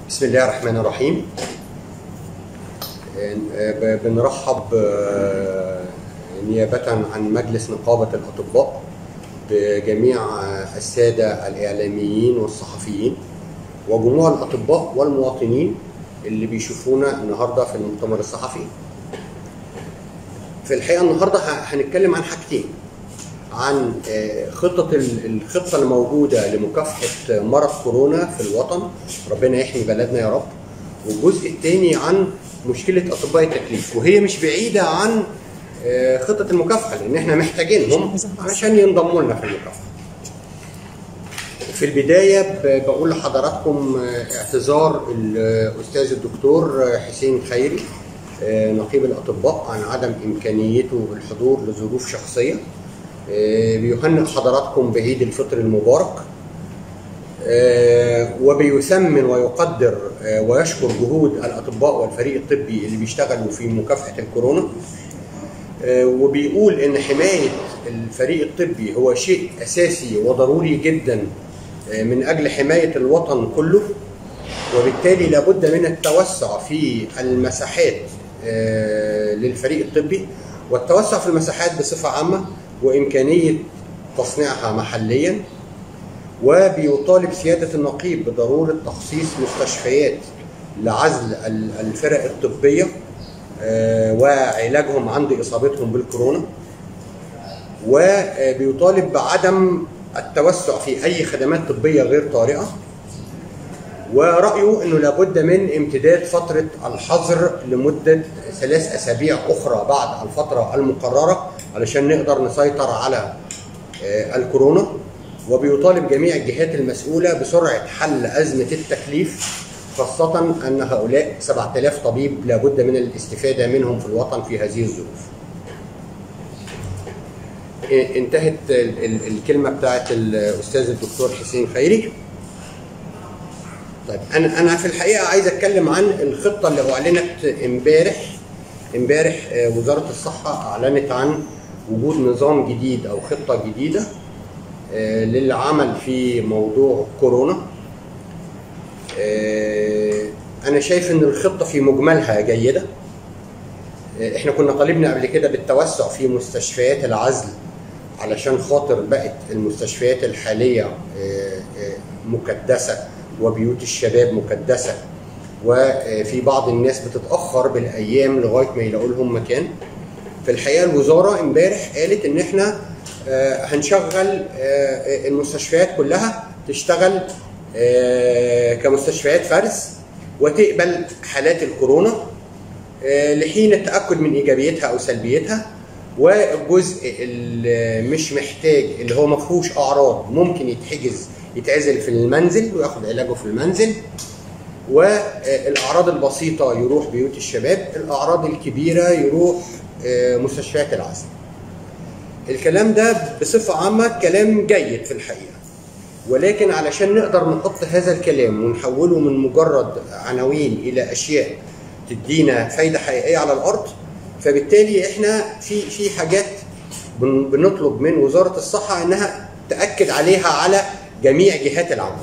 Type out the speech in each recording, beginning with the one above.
بسم الله الرحمن الرحيم ب- بنرحب آه، نيابة عن مجلس نقابة الأطباء بجميع آه، السادة الإعلاميين والصحفيين وجموع الأطباء والمواطنين اللي بيشوفونا النهاردة في المؤتمر الصحفي في الحقيقة النهاردة ه- هنتكلم عن حاجتين عن آه، خطة ال- الخطة الموجودة لمكافحة مرض كورونا في الوطن ربنا يحمي بلدنا يا رب والجزء الثاني عن مشكلة أطباء التكليف وهي مش بعيدة عن آه، خطة المكافحة لأن احنا محتاجينهم عشان ينضموا لنا في المكافحة في البداية ب- بقول لحضراتكم آه، اعتذار الأستاذ الدكتور آه، حسين خيري آه، نقيب الأطباء عن عدم إمكانيته الحضور لظروف شخصية آه، بيهنئ حضراتكم بعيد الفطر المبارك آه، وبيثمن ويقدر آه، ويشكر جهود الأطباء والفريق الطبي اللي بيشتغلوا في مكافحة الكورونا آه، وبيقول ان حمايه الفريق الطبي هو شيء اساسي وضروري جدا آه، من اجل حمايه الوطن كله وبالتالي لابد من التوسع في المساحات آه، للفريق الطبي والتوسع في المساحات بصفه عامه وامكانيه تصنيعها محليا وبيطالب سياده النقيب بضروره تخصيص مستشفيات لعزل ال- الفرق الطبيه آه، وعلاجهم عند اصابتهم بالكورونا وبيطالب بعدم التوسع في اي خدمات طبيه غير طارئه ورايه انه لابد من امتداد فتره الحظر لمده ثلاث اسابيع اخرى بعد الفتره المقرره علشان نقدر نسيطر على آه، الكورونا وبيطالب جميع الجهات المسؤوله بسرعه حل ازمه التكليف خاصه ان هؤلاء 7000 طبيب لابد من الاستفاده منهم في الوطن في هذه الظروف. إيه، انتهت ال- ال- الكلمه بتاعت الاستاذ الدكتور حسين خيري. طيب انا انا في الحقيقه عايز اتكلم عن الخطه اللي اعلنت امبارح امبارح آه، وزاره الصحه اعلنت عن وجود نظام جديد او خطه جديده آه، للعمل في موضوع كورونا آه، انا شايف ان الخطه في مجملها جيده آه، احنا كنا طالبنا قبل كده بالتوسع في مستشفيات العزل علشان خاطر بقت المستشفيات الحاليه آه، آه، مكدسه وبيوت الشباب مكدسه وفي بعض الناس بتتاخر بالايام لغايه ما يلاقوا لهم مكان في الحقيقه الوزاره امبارح قالت ان احنا آه، هنشغل آه، المستشفيات كلها تشتغل آه، كمستشفيات فرز وتقبل حالات الكورونا آه، لحين التاكد من ايجابيتها او سلبيتها والجزء اللي مش محتاج اللي هو ما فيهوش اعراض ممكن يتحجز يتعزل في المنزل وياخد علاجه في المنزل والاعراض البسيطه يروح بيوت الشباب الاعراض الكبيره يروح آه، مستشفيات العزل الكلام ده بصفه عامه كلام جيد في الحقيقه ولكن علشان نقدر نحط هذا الكلام ونحوله من مجرد عناوين الى اشياء تدينا فايده حقيقيه على الارض فبالتالي احنا في في حاجات بن- بنطلب من وزاره الصحه انها تاكد عليها على جميع جهات العمل.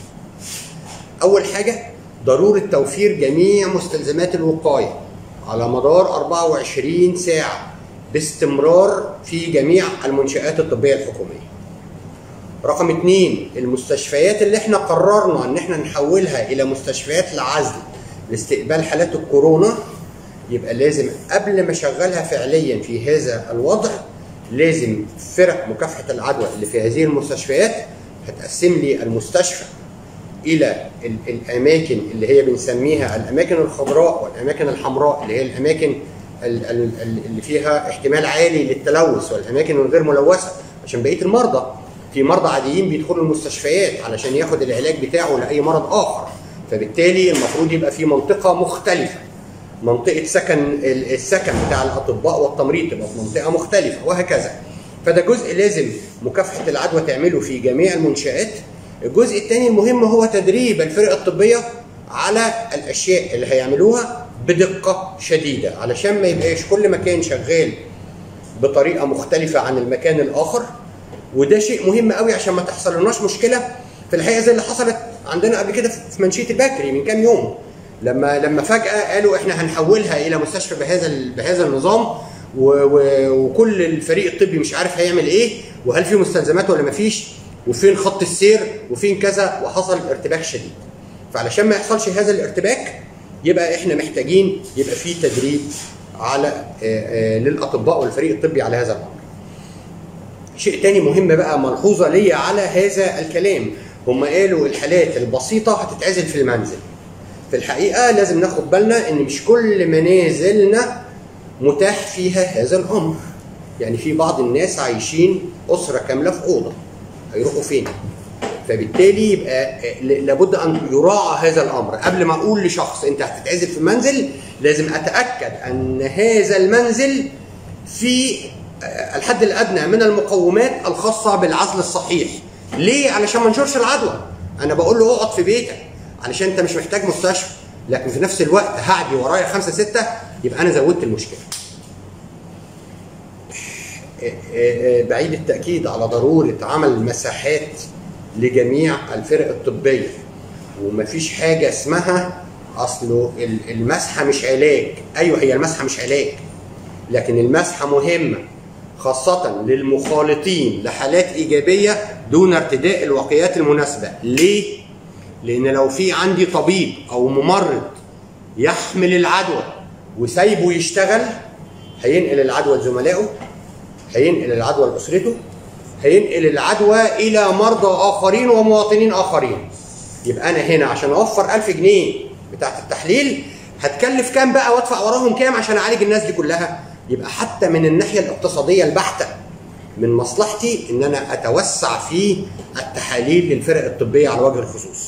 اول حاجه ضروره توفير جميع مستلزمات الوقايه على مدار 24 ساعه باستمرار في جميع المنشآت الطبيه الحكوميه. رقم اثنين المستشفيات اللي احنا قررنا ان احنا نحولها الى مستشفيات العزل لاستقبال حالات الكورونا يبقى لازم قبل ما اشغلها فعليا في هذا الوضع لازم فرق مكافحه العدوى اللي في هذه المستشفيات هتقسم لي المستشفى الى ال- الاماكن اللي هي بنسميها الاماكن الخضراء والاماكن الحمراء اللي هي الاماكن ال- ال- ال- اللي فيها احتمال عالي للتلوث والاماكن الغير ملوثه عشان بقيه المرضى في مرضى عاديين بيدخلوا المستشفيات علشان ياخد العلاج بتاعه لاي مرض اخر فبالتالي المفروض يبقى في منطقه مختلفه منطقه سكن ال- السكن بتاع الاطباء والتمريض تبقى في منطقه مختلفه وهكذا فده جزء لازم مكافحه العدوى تعمله في جميع المنشات الجزء الثاني المهم هو تدريب الفرق الطبيه على الاشياء اللي هيعملوها بدقه شديده علشان ما يبقاش كل مكان شغال بطريقه مختلفه عن المكان الاخر وده شيء مهم قوي عشان ما تحصل لناش مشكله في الحقيقه زي اللي حصلت عندنا قبل كده في منشيه البكري من كام يوم لما لما فجاه قالوا احنا هنحولها الى مستشفى بهذا ال- بهذا النظام و و وكل الفريق الطبي مش عارف هيعمل ايه وهل في مستلزمات ولا مفيش وفين خط السير وفين كذا وحصل ارتباك شديد فعلشان ما يحصلش هذا الارتباك يبقى احنا محتاجين يبقى في تدريب على آه، آه، للاطباء والفريق الطبي على هذا الامر شيء تاني مهم بقى ملحوظة ليا على هذا الكلام هم قالوا الحالات البسيطة هتتعزل في المنزل في الحقيقة لازم ناخد بالنا ان مش كل منازلنا متاح فيها هذا الامر يعني في بعض الناس عايشين اسرة كاملة في اوضة هيروحوا فين فبالتالي يبقى آه، ل- لابد ان يراعى هذا الامر قبل ما اقول لشخص انت هتتعزل في المنزل لازم اتاكد ان هذا المنزل في آه، الحد الادنى من المقومات الخاصه بالعزل الصحيح ليه علشان ما ننشرش العدوى انا بقول له اقعد في بيتك علشان انت مش محتاج مستشفى لكن في نفس الوقت هعدي ورايا خمسة ستة يبقى انا زودت المشكله بعيد التأكيد على ضرورة عمل مساحات لجميع الفرق الطبية ومفيش حاجة اسمها أصله ال- المسحة مش علاج أيوه هي المسحة مش علاج لكن المسحة مهمة خاصة للمخالطين لحالات إيجابية دون ارتداء الوقايات المناسبة ليه؟ لأن لو في عندي طبيب أو ممرض يحمل العدوى وسايبه يشتغل هينقل العدوى لزملائه هينقل العدوى لاسرته هينقل العدوى الى مرضى اخرين ومواطنين اخرين يبقى انا هنا عشان اوفر 1000 جنيه بتاعت التحليل هتكلف كام بقى وادفع وراهم كام عشان اعالج الناس دي كلها يبقى حتى من الناحيه الاقتصاديه البحته من مصلحتي ان انا اتوسع في التحاليل للفرق الطبيه على وجه الخصوص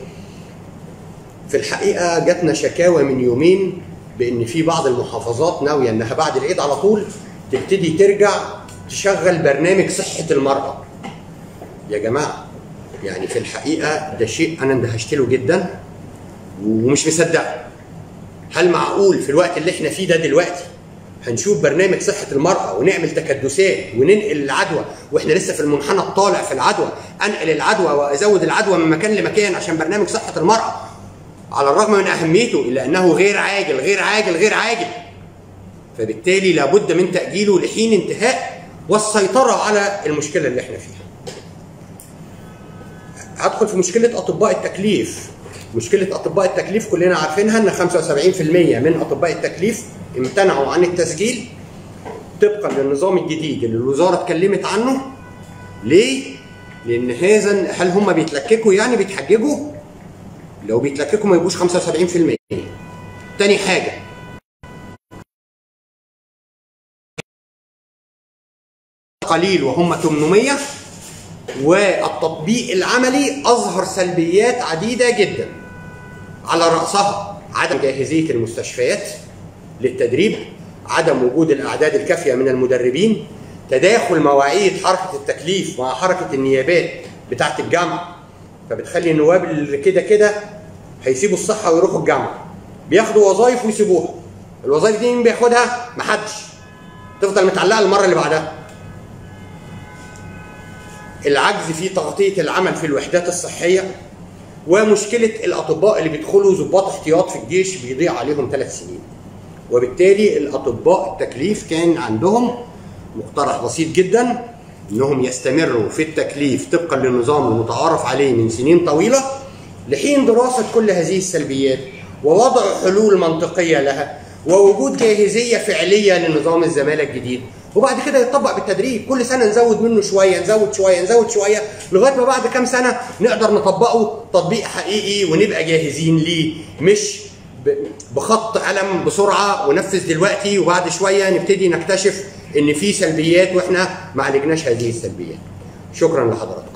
في الحقيقه جاتنا شكاوى من يومين بان في بعض المحافظات ناويه انها بعد العيد على طول تبتدي ترجع تشغل برنامج صحه المراه. يا جماعه يعني في الحقيقه ده شيء انا اندهشت له جدا ومش مصدقه. هل معقول في الوقت اللي احنا فيه ده دلوقتي هنشوف برنامج صحة المرأة ونعمل تكدسات وننقل العدوى واحنا لسه في المنحنى الطالع في العدوى انقل العدوى وازود العدوى من مكان لمكان عشان برنامج صحة المرأة على الرغم من اهميته الا انه غير عاجل غير عاجل غير عاجل فبالتالي لابد من تاجيله لحين انتهاء والسيطره على المشكله اللي احنا فيها هدخل في مشكله اطباء التكليف مشكله اطباء التكليف كلنا عارفينها ان 75% من اطباء التكليف امتنعوا عن التسجيل طبقا للنظام الجديد اللي الوزاره اتكلمت عنه ليه لان هذا هل هم بيتلككوا يعني بيتحججوا لو بيتلككوا ما يبقوش 75% تاني حاجة قليل وهم 800 والتطبيق العملي أظهر سلبيات عديدة جدا على رأسها عدم جاهزية المستشفيات للتدريب عدم وجود الأعداد الكافية من المدربين تداخل مواعيد حركة التكليف مع حركة النيابات بتاعة الجامعة فبتخلي النواب اللي كده كده هيسيبوا الصحه ويروحوا الجامعه بياخدوا وظائف ويسيبوها الوظائف دي مين بياخدها محدش تفضل متعلقه المره اللي بعدها العجز في تغطيه العمل في الوحدات الصحيه ومشكله الاطباء اللي بيدخلوا ضباط احتياط في الجيش بيضيع عليهم ثلاث سنين وبالتالي الاطباء التكليف كان عندهم مقترح بسيط جدا انهم يستمروا في التكليف طبقا للنظام المتعارف عليه من سنين طويله لحين دراسه كل هذه السلبيات ووضع حلول منطقيه لها ووجود جاهزيه فعليه لنظام الزماله الجديد وبعد كده يطبق بالتدريج كل سنه نزود منه شويه نزود شويه نزود شويه لغايه ما بعد كام سنه نقدر نطبقه تطبيق حقيقي ونبقى جاهزين ليه مش ب- بخط قلم بسرعه ونفذ دلوقتي وبعد شويه نبتدي نكتشف ان في سلبيات واحنا ما عالجناش هذه السلبيات شكرا لحضراتكم